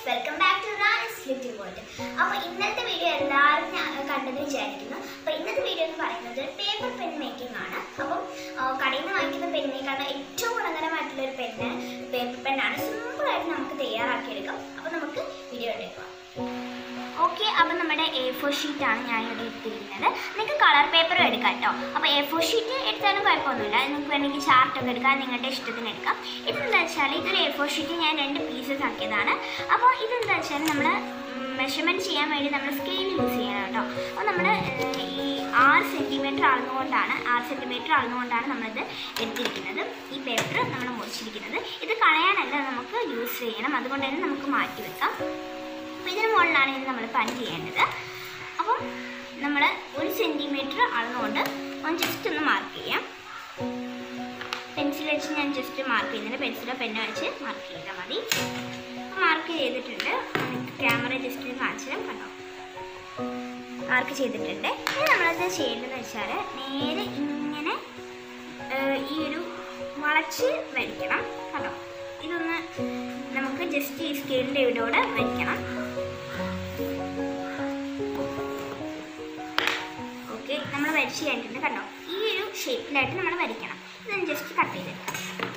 welcome back to Rani's little world അപ്പോൾ ഇന്നത്തെ video എല്ലാവരും ഞാൻ കണ്ടെന്ന് വിചാരിക്കുന്നു അപ്പോൾ ഇന്നത്തെ വീഡിയോ എന്ന് പറയുന്നത് പേപ്പർ പെൻ മേക്കിംഗ് ആണ് അപ്പം ആ, കടയിൽ നിന്ന് വാങ്ങിക്കുന്ന പെന്നിനേക്കാളും ഏറ്റവും ഗുണകരമായിട്ടുള്ള ഒരു പെന്ന് പേപ്പർ പെന്നാണ് സിമ്പിളായിട്ട് നമുക്ക് തയ്യാറാക്കിയെടുക്കാം അപ്പോൾ നമുക്ക് വീഡിയോ എടുക്കാം ഓക്കെ അപ്പം നമ്മുടെ എ ഫോർ ഷീറ്റാണ് ഞാൻ ഇവിടെ എടുത്തിരിക്കുന്നത് നിങ്ങൾക്ക് കളർ പേപ്പറും എടുക്കാം കേട്ടോ അപ്പോൾ എ ഫോർ ഷീറ്റ് എടുത്താലും കുഴപ്പമൊന്നുമില്ല നിങ്ങൾക്ക് വേണമെങ്കിൽ ചാർട്ടൊക്കെ എടുക്കാം നിങ്ങളുടെ ഇഷ്ടത്തിന് എടുക്കാം ഇതെന്താ വെച്ചാൽ ഇതൊരു എ ഫോർ ഷീറ്റ് ഞാൻ രണ്ട് പീസസ് ആക്കിയതാണ് അപ്പോൾ ഇതെന്താ വെച്ചാൽ നമ്മൾ മെഷർമെൻറ്റ് ചെയ്യാൻ വേണ്ടി നമ്മൾ സ്കെയിൽ യൂസ് ചെയ്യണം കേട്ടോ അപ്പോൾ നമ്മൾ ഈ ആറ് സെൻറ്റിമീറ്റർ അളന്നുകൊണ്ടാണ് ആറ് സെൻറ്റിമീറ്റർ അളന്നുകൊണ്ടാണ് നമ്മളിത് എടുത്തിരിക്കുന്നത് ഈ പേപ്പർ നമ്മൾ മുറിച്ചിരിക്കുന്നത് ഇത് കളയാനല്ല നമുക്ക് യൂസ് ചെയ്യണം അതുകൊണ്ട് തന്നെ നമുക്ക് മാറ്റി വെക്കാം അപ്പോൾ ഇതിന് മുകളിലാണ് ഇത് നമ്മൾ പൻ ചെയ്യേണ്ടത് അപ്പം നമ്മൾ ഒരു സെൻറ്റിമീറ്റർ അളന്നുകൊണ്ട് ഒന്ന് ജസ്റ്റ് ഒന്ന് മാർക്ക് ചെയ്യാം പെൻസിൽ വെച്ച് ഞാൻ ജസ്റ്റ് മാർക്ക് ചെയ്യുന്നുണ്ട് പെൻസിലോ പെന്നോ വെച്ച് മാർക്ക് ചെയ്താൽ മതി മാർക്ക് ചെയ്തിട്ടുണ്ട് ക്യാമറ ജസ്റ്റ് കാണിച്ചു തരാം കണ്ടോ മാർക്ക് ചെയ്തിട്ടുണ്ട് ഇനി നമ്മളത് ചെയ്യേണ്ടതെന്ന് വെച്ചാൽ നേരെ ഇങ്ങനെ ഏഹ്, ഈ ഒരു വളച്ച് വരയ്ക്കണം കണ്ടോ ഇതൊന്ന് നമുക്ക് ജസ്റ്റ് ഈ സ്കെയിലിൻ്റെ ഇവിടെയോടെ വരയ്ക്കണം ഓക്കെ നമ്മൾ വരച്ച് കഴിഞ്ഞിട്ടുണ്ട് കണ്ടോ ഈ ഒരു ഷേപ്പിലായിട്ട് നമ്മൾ വരയ്ക്കണം ഇതൊന്ന് ജസ്റ്റ് കട്ട് ചെയ്തെടുക്കാം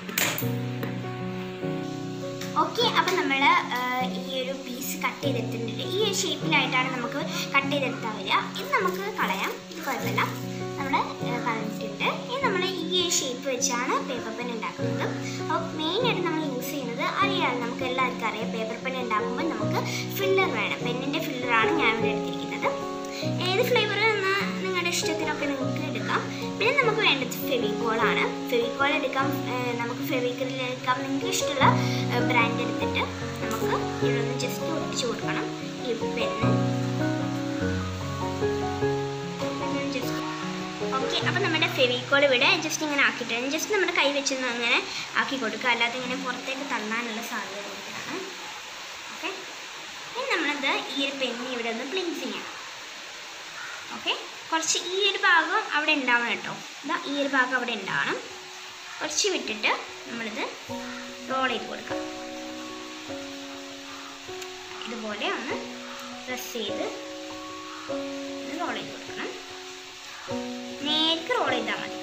ഓക്കെ അപ്പം നമ്മൾ ഈ ഒരു പീസ് കട്ട് ചെയ്തെടുത്തിട്ടുണ്ട് ഈ ഒരു ഷേപ്പിലായിട്ടാണ് നമുക്ക് കട്ട് ചെയ്തെടുത്താൽ വരിക ഇത് നമുക്ക് കളയാം ഇത് കുഴപ്പമില്ല നമ്മൾ കളഞ്ഞിട്ടുണ്ട് ഇനി നമ്മൾ ഈ ഒരു ഷേപ്പ് വെച്ചാണ് പേപ്പർ പെൻ ഉണ്ടാക്കുന്നത് അപ്പോൾ മെയിനായിട്ട് നമ്മൾ യൂസ് ചെയ്യുന്നത് അറിയാം നമുക്ക് എല്ലാവർക്കും അറിയാം പേപ്പർ പെൻ ഉണ്ടാക്കുമ്പോൾ നമുക്ക് ഫില്ലർ വേണം പെന്നിൻ്റെ ഫില്ലറാണ് ഞാൻ ഇവിടെ എടുത്തിരിക്കുന്നത് ഏത് ഫ്ലേവർ എന്ന നിങ്ങളുടെ ഇഷ്ടത്തിനൊക്കെ നിങ്ങൾക്ക് എടുക്കാം പിന്നെ നമുക്ക് വേണ്ടത് ഫെവിക്കോളാണ് ഫെവിക്കോൾ എടുക്കാം ഏഹ് നമുക്ക് ഫെവിക്കലിൽ എടുക്കാം നിങ്ങൾക്ക് ഇഷ്ടമുള്ള ബ്രാൻഡ് എടുത്തിട്ട് നമുക്ക് ഇതൊന്ന് ജസ്റ്റ് ഒട്ടിച്ചു കൊടുക്കണം ഈ പെന്ന് ജസ്റ്റ് ഓക്കെ അപ്പം നമ്മുടെ ഫെവിക്കോൾ ഇവിടെ ജസ്റ്റ് ഇങ്ങനെ ആക്കിയിട്ടുണ്ട് ജസ്റ്റ് നമ്മുടെ കൈ വെച്ചൊന്ന് അങ്ങനെ ആക്കി കൊടുക്കുക അല്ലാതെ ഇങ്ങനെ പുറത്തേക്ക് തള്ളാനുള്ള സാധ്യത കൂടുതലാണ് ഓക്കെ ഇനി നമ്മളത് ഈ ഒരു പെന്ന് ഇവിടെ ഒന്ന് പ്ലിൻസ് ചെയ്യണം ഓക്കെ കുറച്ച് ഈ ഒരു ഭാഗം അവിടെ ഉണ്ടാവണം കേട്ടോ ഇതാ ഈ ഒരു ഭാഗം അവിടെ ഉണ്ടാവണം കുറച്ച് വിട്ടിട്ട് നമ്മളിത് റോൾ ചെയ്ത് കൊടുക്കാം ഇതുപോലെ ഒന്ന് പ്രസ് ചെയ്ത് റോൾ ചെയ്ത് കൊടുക്കണം നേർക്ക് റോൾ ചെയ്താൽ മതി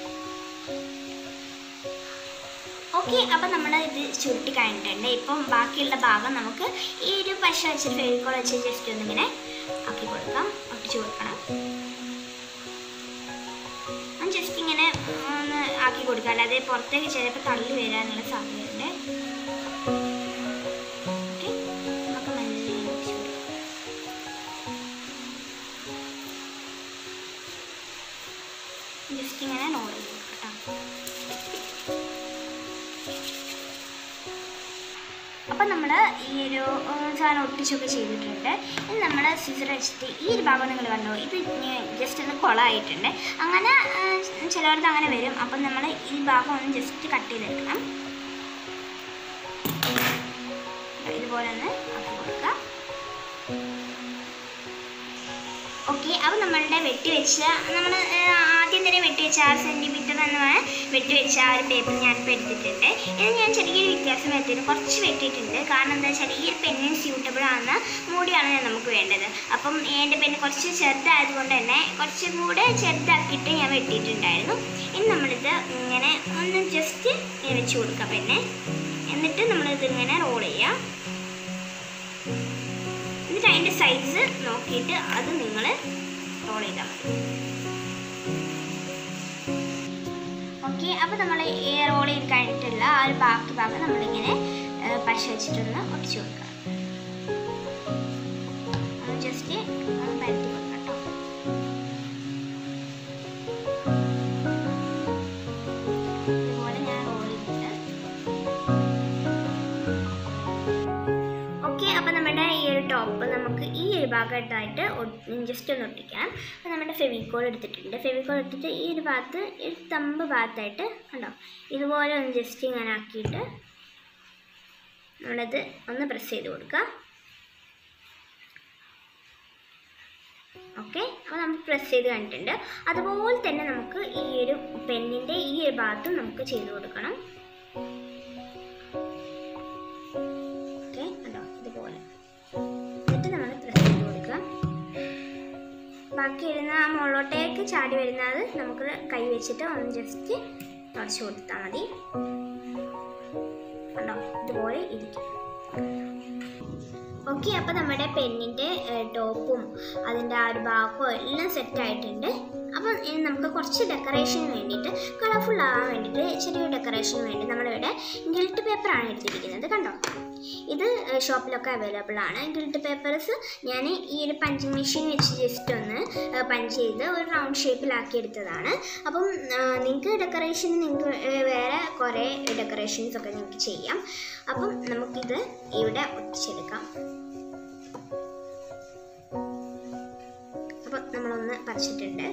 ഓക്കെ അപ്പം നമ്മൾ ഇത് ചുരുട്ടി കഴിഞ്ഞിട്ടുണ്ട് ഇപ്പം ബാക്കിയുള്ള ഭാഗം നമുക്ക് ഈ ഒരു പശ വെച്ച് ഫെവിക്കോൾ വെച്ച് ജസ്റ്റ് ഒന്നിങ്ങനെ ആക്കി കൊടുക്കാം ഒട്ടിച്ചു കൊടുക്കണം ജസ്റ്റ് ഇങ്ങനെ ഒന്ന് ആക്കി കൊടുക്കുക അല്ലാതെ പുറത്തേക്ക് ചിലപ്പോൾ തള്ളി വരാനുള്ള സാധ്യതയുണ്ട് ഓക്കെ നമുക്ക് മെല്ലെ ഒട്ടിച്ചു കൊടുക്കാം ജസ്റ്റ് ഇങ്ങനെ റോൾ ചെയ്ത് കൊടുക്കാം അപ്പം നമ്മൾ ഈ ഒരു ഉം, സാധനം ഒട്ടിച്ചൊക്കെ ചെയ്തിട്ടുണ്ട് ഇനി നമ്മൾ സിസർ വെച്ചിട്ട് ഈ ഒരു ഭാഗം നിങ്ങൾ കണ്ടോ ഇത് ജസ്റ്റ് ഒന്ന് കുളമായിട്ടുണ്ട് അങ്ങനെ ചിലവർക്ക് അങ്ങനെ വരും അപ്പം നമ്മൾ ഈ ഭാഗം ഒന്ന് ജസ്റ്റ് കട്ട് ചെയ്തെടുക്കണം ഇതുപോലെ ഒന്ന് ആക്കി കൊടുക്കുക ഓക്കെ അപ്പോൾ നമ്മളുടെ വെട്ടി വെച്ച നമ്മൾ ആദ്യം തന്നെ വെട്ടി വെച്ച ആറ് സെൻറ്റിമീറ്റർ എന്നാണ് വെട്ടി വെച്ച ആ ഒരു പേപ്പർ ഞാനിപ്പോൾ എടുത്തിട്ടുണ്ട് ഇത് ഞാൻ ചെറിയൊരു വ്യത്യാസം വരുത്തിയിട്ട് കുറച്ച് വെട്ടിയിട്ടുണ്ട് കാരണം എന്താ വെച്ചാൽ ഈ ഒരു പെന്നിന് സ്യൂട്ടബിൾ ആകുന്ന മൂടിയാണ് ഞാൻ നമുക്ക് വേണ്ടത് അപ്പം എൻ്റെ പെണ്ണ് കുറച്ച് ചെറുതായതുകൊണ്ട് തന്നെ കുറച്ചും കൂടെ ചെറുതാക്കിയിട്ട് ഞാൻ വെട്ടിയിട്ടുണ്ടായിരുന്നു ഇനി നമ്മളിത് ഇങ്ങനെ ഒന്ന് ജസ്റ്റ് വെച്ച് കൊടുക്കാം പെന്നെ എന്നിട്ട് നമ്മളിത് ഇങ്ങനെ റോൾ ചെയ്യാം എന്നിട്ട് അതിൻ്റെ സൈസ് നോക്കിയിട്ട് അത് നിങ്ങൾ റോൾ ചെയ്താൽ മതി ഓക്കെ അപ്പോൾ നമ്മൾ ഈ റോൾ ചെയ്ത് കഴിഞ്ഞിട്ടുള്ള ആ ഒരു ബാക്കി ഭാഗം നമ്മളിങ്ങനെ ഏഹ്, പശ വെച്ചിട്ടൊന്ന് ഒട്ടിച്ചു കൊടുക്കുക ഒന്ന് ജസ്റ്റ് ഒന്ന് പരത്തി കൊടുക്കാം കേട്ടോ ഇതുപോലെ ഞാൻ റോൾ ചെയ്തിട്ട് ഓക്കെ അപ്പോൾ നമ്മുടെ ഈ ഒരു ടോപ്പ് നമുക്ക് ഈ ഒരു ഭാഗത്തായിട്ട് ജസ്റ്റ് ഒന്ന് ഒട്ടിക്കാം അപ്പോൾ നമ്മുടെ ഫെവിക്കോൾ എടുത്തിട്ടുണ്ട് ഫെവിക്കോൾ എടുത്തിട്ട് ഈ ഒരു ഭാഗത്ത് ഈ ഒരു തമ്പ് ഭാഗത്തായിട്ട് കണ്ടോ ഇതുപോലെ ഒന്ന് ജസ്റ്റ് ഇങ്ങനെ ആക്കിയിട്ട് നമ്മളത് ഒന്ന് പ്രസ് ചെയ്ത് കൊടുക്കുക ഓക്കെ അപ്പോൾ നമുക്ക് പ്രസ് ചെയ്ത് കണ്ടിട്ടുണ്ട് അതുപോലെ തന്നെ നമുക്ക് ഈ ഒരു പെന്നിൻ്റെ ഈ ഒരു ഭാഗത്തും നമുക്ക് ചെയ്ത് കൊടുക്കണം ഓക്കെ കണ്ടോ ഇതുപോലെ ബാക്കി ഇരുന്ന ആ മുകളിലോട്ടേക്ക് ചാടി വരുന്നത് നമുക്ക് കൈ വെച്ചിട്ട് ഒന്ന് ജസ്റ്റ് തുടച്ച് കൊടുത്താൽ മതി കണ്ടോ ഇതുപോലെ ഇരിക്കും ഓക്കെ അപ്പോൾ നമ്മുടെ പെന്നിൻ്റെ ടോപ്പും അതിൻ്റെ ആ ഒരു ഭാഗവും എല്ലാം സെറ്റ് ആയിട്ടുണ്ട് അപ്പം ഇനി നമുക്ക് കുറച്ച് ഡെക്കറേഷന് വേണ്ടിയിട്ട് കളർഫുൾ ആവാൻ വേണ്ടിയിട്ട് ചെറിയൊരു ഡെക്കറേഷന് വേണ്ടി നമ്മളിവിടെ ഗിൽറ്റ് പേപ്പറാണ് എടുത്തിരിക്കുന്നത് കണ്ടോ ഇത് ഷോപ്പിലൊക്കെ അവൈലബിൾ ആണ് ഗിൽറ്റ് പേപ്പേഴ്സ് ഞാൻ ഈ ഒരു പഞ്ചിങ് മെഷീൻ വെച്ച് ജസ്റ്റ് ഒന്ന് പഞ്ച് ചെയ്ത് ഒരു റൗണ്ട് ഷേപ്പിലാക്കി എടുത്തതാണ് അപ്പം നിങ്ങൾക്ക് ഡെക്കറേഷൻ നിങ്ങൾക്ക് വേറെ കുറേ ഡെക്കറേഷൻസ് ഒക്കെ നിങ്ങൾക്ക് ചെയ്യാം അപ്പം നമുക്കിത് ഇവിടെ ഒട്ടിച്ചെടുക്കാം അപ്പം നമ്മളൊന്ന് പറിച്ചിട്ടുണ്ട്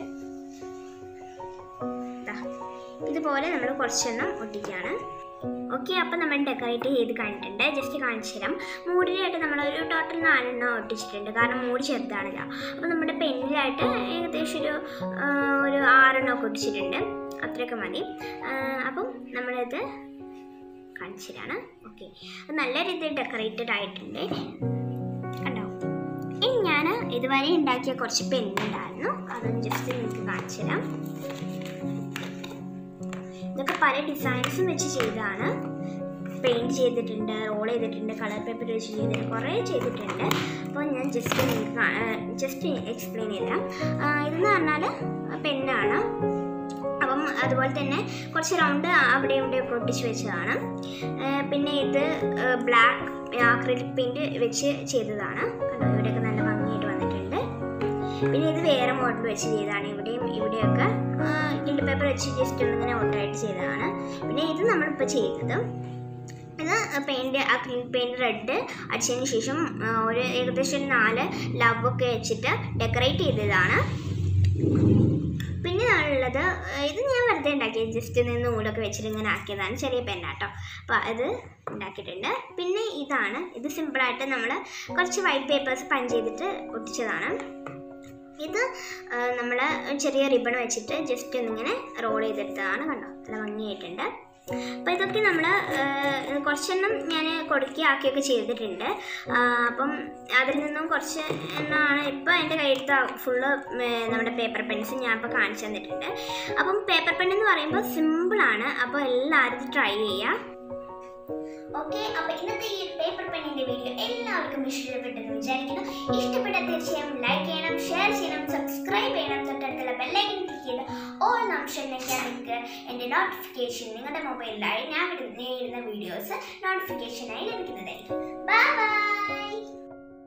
ദാ, ഇതുപോലെ നമ്മൾ കുറച്ചെണ്ണം ഒട്ടിക്കുകയാണ് ഓക്കെ അപ്പം നമ്മൾ ഡെക്കറേറ്റ് ചെയ്ത് കണ്ടിട്ടുണ്ട് ജസ്റ്റ് കാണിച്ചു തരാം മൂടിലായിട്ട് നമ്മളൊരു ടോട്ടൽ നാലെണ്ണം ഒട്ടിച്ചിട്ടുണ്ട് കാരണം മൂടി ചെറുതാണല്ലോ അപ്പോൾ നമ്മുടെ പെന്നിലായിട്ട് ഏകദേശം ഒരു ആ, ഒരു ആറെണ്ണം ഒക്കെ ഒട്ടിച്ചിട്ടുണ്ട് അത്രയൊക്കെ മതി ആ, അപ്പം നമ്മളിത് കാണിച്ചു തരാണ് ഓക്കെ നല്ല രീതിയിൽ ഡെക്കറേറ്റഡ് ആയിട്ടുണ്ട് കണ്ടോ ഇനി ഞാൻ ഇതുവരെ ഉണ്ടാക്കിയ കുറച്ച് പെന്നുണ്ടായിരുന്നു അതൊന്ന് ജസ്റ്റ് നിങ്ങൾക്ക് കാണിച്ചു തരാം ഇതൊക്കെ പല ഡിസൈൻസും വെച്ച് ചെയ്തതാണ് പെയിൻറ് ചെയ്തിട്ടുണ്ട് റോൾ ചെയ്തിട്ടുണ്ട് കളർ പേപ്പർ വെച്ച് ചെയ്തിട്ടുണ്ട് കുറേ ചെയ്തിട്ടുണ്ട് അപ്പോൾ ഞാൻ ജസ്റ്റ് നിങ്ങൾക്ക് ജസ്റ്റ് എക്സ്പ്ലെയിൻ ചെയ്തരാം ആ, ഇതെന്ന് പറഞ്ഞാൽ പെന്നാണ് അപ്പം അതുപോലെ തന്നെ കുറച്ച് റൗണ്ട് അവിടെ ഇവിടെ ഒക്കെ ഒട്ടിച്ച് വെച്ചതാണ് ആ, പിന്നെ ഇത് ബ്ലാക്ക് അക്രിലിക് പെയിൻറ് വെച്ച് ചെയ്തതാണ് കണ്ടോ ഇവിടെയൊക്കെ നല്ല ഭംഗിയായിട്ട് വന്നിട്ടുണ്ട് പിന്നെ ഇത് വേറെ മോഡൽ വെച്ച് ചെയ്തതാണ് ഇവിടെയും ഇവിടെയൊക്കെ ഗിൽഡ് പേപ്പർ വെച്ച് ജസ്റ്റ് ഒന്നിങ്ങനെ ഒട്ടായിട്ട് ചെയ്തതാണ് പിന്നെ ഇത് നമ്മളിപ്പോൾ ചെയ്തത് ഇത് പെയിൻറ് അക്രിലിക് പെയിൻറ് റെഡ് അടിച്ചതിന് ശേഷം ആ, ഒരു ഏകദേശം ഒരു നാല് ലവ് ഒക്കെ വെച്ചിട്ട് ഡെക്കറേറ്റ് ചെയ്തതാണ് പിന്നെ ഉള്ളത് ഇത് ഞാൻ വെറുതെ ഉണ്ടാക്കിയത് ജസ്റ്റ് നിന്ന് നൂലൊക്കെ വെച്ചിട്ട് ഇങ്ങനെ ആക്കിയതാണ് ചെറിയ പെന്നാട്ടോ അപ്പോൾ അത് ഉണ്ടാക്കിയിട്ടുണ്ട് പിന്നെ ഇതാണ് ഇത് സിമ്പിളായിട്ട് നമ്മൾ കുറച്ച് വൈറ്റ് പേപ്പേഴ്സ് പഞ്ച് ചെയ്തിട്ട് ഒട്ടിച്ചതാണ് ഇത് നമ്മൾ ചെറിയ റിബൺ വെച്ചിട്ട് ജസ്റ്റ് ഒന്നിങ്ങനെ റോൾ ചെയ്തെടുത്തതാണ് കണ്ടോ നല്ല ഭംഗിയായിട്ടുണ്ട് അപ്പോൾ ഇതൊക്കെ നമ്മൾ കുറച്ചെണ്ണം ഞാൻ കൊടുക്കി ആക്കിയൊക്കെ ചെയ്തിട്ടുണ്ട് ആ, അപ്പം അതിൽ നിന്നും കുറച്ച് എണ്ണമാണ് ഇപ്പോൾ എൻ്റെ കയ്യിലത്തെ ഫുള്ള് നമ്മുടെ പേപ്പർ പെൻസ് ഞാൻ ഇപ്പോൾ കാണിച്ചു തന്നിട്ടുണ്ട് അപ്പം പേപ്പർ പെൻ എന്ന് പറയുമ്പോൾ സിമ്പിളാണ് അപ്പോൾ എല്ലാവരും ഇത് ട്രൈ ചെയ്യുക ഓക്കെ അപ്പൊ ഇന്നത്തെ ഈ പേപ്പർ പെണ്ണിന്റെ വീഡിയോ എല്ലാവർക്കും ഇഷ്ടപ്പെട്ടെന്ന് വിചാരിക്കുന്നു ഇഷ്ടപ്പെട്ടാൽ തീർച്ചയായും ലൈക്ക് ചെയ്യണം ഷെയർ ചെയ്യണം സബ്സ്ക്രൈബ് ചെയ്യണം തൊട്ടടുത്തുള്ള ബെല്ലൈക്കൻ ക്ലിക്ക് ചെയ്ത് ഓൾ ഓപ്ഷൻ ഞെക്കാൻ നിങ്ങൾക്ക് എൻ്റെ നോട്ടിഫിക്കേഷൻ നിങ്ങളുടെ മൊബൈലിലായി ഞാൻ ഇടുന്ന ഇടുന്ന വീഡിയോസ് നോട്ടിഫിക്കേഷനായി ലഭിക്കുന്നതായിരിക്കും ബൈ ബൈ